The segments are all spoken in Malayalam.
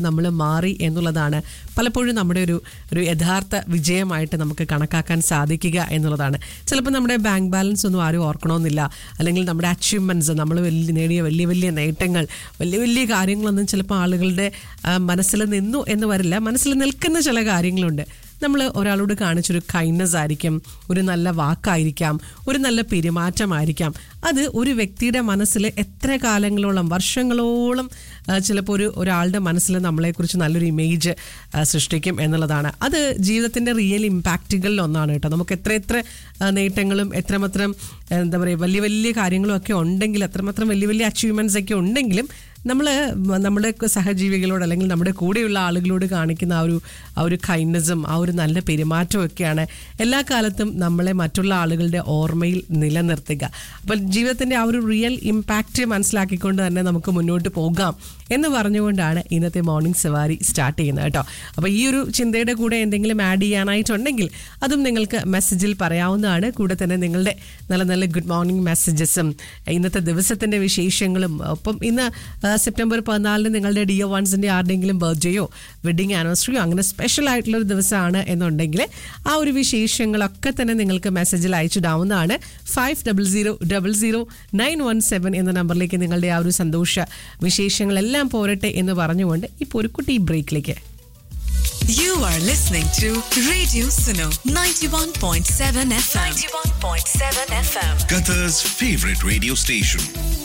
നമ്മൾ മാറി എന്നുള്ളതാണ് പലപ്പോഴും നമ്മുടെ ഒരു ഒരു യഥാർത്ഥ വിജയമായിട്ട് നമുക്ക് കണക്കാക്കാൻ സാധിക്കുക എന്നുള്ളതാണ് ചിലപ്പോൾ നമ്മുടെ ബാങ്ക് ബാലൻസ് ഒന്നും ആരും ഓർക്കണമെന്നില്ല അല്ലെങ്കിൽ നമ്മുടെ അച്ചീവ്മെൻറ്റ്സ് നമ്മൾ വലിയ നേടിയ വലിയ വലിയ നേട്ടങ്ങൾ വലിയ വലിയ കാര്യങ്ങളൊന്നും ചിലപ്പോൾ ആളുകളുടെ ആ, മനസ്സിൽ നിന്നു എന്ന് വരില്ല മനസ്സിൽ നിൽക്കുന്ന ചില കാര്യങ്ങളുണ്ട് നമ്മൾ ഒരാളോട് കാണിച്ചൊരു കൈൻഡ്നസ് ആയിരിക്കും ഒരു നല്ല വാക്കായിരിക്കാം ഒരു നല്ല പെരുമാറ്റമായിരിക്കാം അത് ഒരു വ്യക്തിയുടെ മനസ്സിൽ എത്ര കാലങ്ങളോളം വർഷങ്ങളോളം ആ, ചിലപ്പോൾ ഒരു ഒരാളുടെ മനസ്സിൽ നമ്മളെക്കുറിച്ച് നല്ലൊരു ഇമേജ് സൃഷ്ടിക്കും എന്നുള്ളതാണ് അത് ജീവിതത്തിൻ്റെ റിയൽ ഇമ്പാക്റ്റുകളിൽ ഒന്നാണ് കേട്ടോ നമുക്ക് എത്ര എത്ര ആ, നേട്ടങ്ങളും എത്രമാത്രം എന്താ പറയുക വലിയ വലിയ കാര്യങ്ങളും ഒക്കെ ഉണ്ടെങ്കിൽ എത്രമാത്രം വലിയ വലിയ അച്ചീവ്മെൻറ്റ്സ് ഒക്കെ ഉണ്ടെങ്കിലും നമ്മൾ നമ്മുടെ സഹജീവികളോട് അല്ലെങ്കിൽ നമ്മുടെ കൂടെയുള്ള ആളുകളോട് കാണിക്കുന്ന ആ ഒരു ആ ഒരു കൈൻഡ്നസും ആ ഒരു നല്ല പെരുമാറ്റവും ഒക്കെയാണ് എല്ലാ കാലത്തും നമ്മളെ മറ്റുള്ള ആളുകളുടെ ഓർമ്മയിൽ നിലനിർത്തുക അപ്പോൾ ജീവിതത്തിൻ്റെ ആ ഒരു റിയൽ ഇമ്പാക്റ്റ് മനസ്സിലാക്കിക്കൊണ്ട് തന്നെ നമുക്ക് മുന്നോട്ട് പോകാം എന്ന് പറഞ്ഞുകൊണ്ടാണ് ഇന്നത്തെ മോർണിംഗ് സവാരി സ്റ്റാർട്ട് ചെയ്യുന്നത് കേട്ടോ അപ്പോൾ ഈ ഒരു ചിന്തയുടെ കൂടെ എന്തെങ്കിലും ആഡ് ചെയ്യാനായിട്ടുണ്ടെങ്കിൽ അതും നിങ്ങൾക്ക് മെസ്സേജിൽ പറയാവുന്നതാണ് കൂടെ തന്നെ നിങ്ങളുടെ നല്ല നല്ല ഗുഡ് മോർണിംഗ് മെസ്സേജസും ഇന്നത്തെ ദിവസത്തിൻ്റെ വിശേഷങ്ങളും ഒപ്പം ഇന്ന് ആ, സെപ്റ്റംബർ പതിനാലിന് നിങ്ങളുടെ ഡിയോ വൺസിൻ്റെ ആരുടെയെങ്കിലും ബർത്ത്ഡേയോ വെഡിങ് ആനിവേഴ്സറിയോ അങ്ങനെ സ്പെഷ്യൽ ആയിട്ടുള്ളൊരു ദിവസമാണ് എന്നുണ്ടെങ്കിൽ ആ ഒരു വിശേഷങ്ങളൊക്കെ തന്നെ നിങ്ങൾക്ക് മെസ്സേജിൽ അയച്ചിടാവുന്നതാണ് five double zero double zero nine one seven എന്ന നമ്പറിലേക്ക് നിങ്ങളുടെ ആ ഒരു സന്തോഷ വിശേഷങ്ങളെല്ലാം പോരട്ടെ എന്ന് പറഞ്ഞുകൊണ്ട് ഇപ്പോൾ ഒരു കുട്ടി ബ്രേക്കിലേക്ക് You are listening to Radio Suno 91.7 FM. 91.7 FM. Qatar's favorite radio station.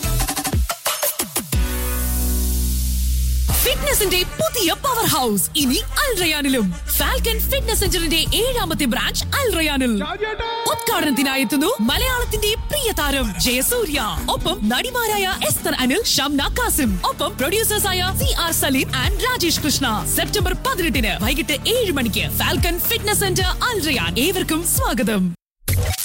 ഫിറ്റ്നസിന്റെ പുതിയ പവർ ഹൗസ് ഇനി അൽ റയാനിലും ഫാൽക്കൺ ഫിറ്റ്നസ് സെന്ററിന്റെ ഏഴാമത്തെ ബ്രാഞ്ച് അൽ റയാനിൽ ഉദ്ഘാടനത്തിനായി എത്തുന്നു മലയാളത്തിന്റെ പ്രിയ താരം ജയസൂര്യ ഒപ്പം നടിമാരായ എസ്തർ അനിൽ ഷംന കാസിം ഒപ്പം പ്രൊഡ്യൂസേഴ്സായ C R Saleem and Rajesh Krishna September പതിനെട്ടിന് വൈകിട്ട് ഏഴ് മണിക്ക് Falcon fitness centre Al Rayyan ഏവർക്കും സ്വാഗതം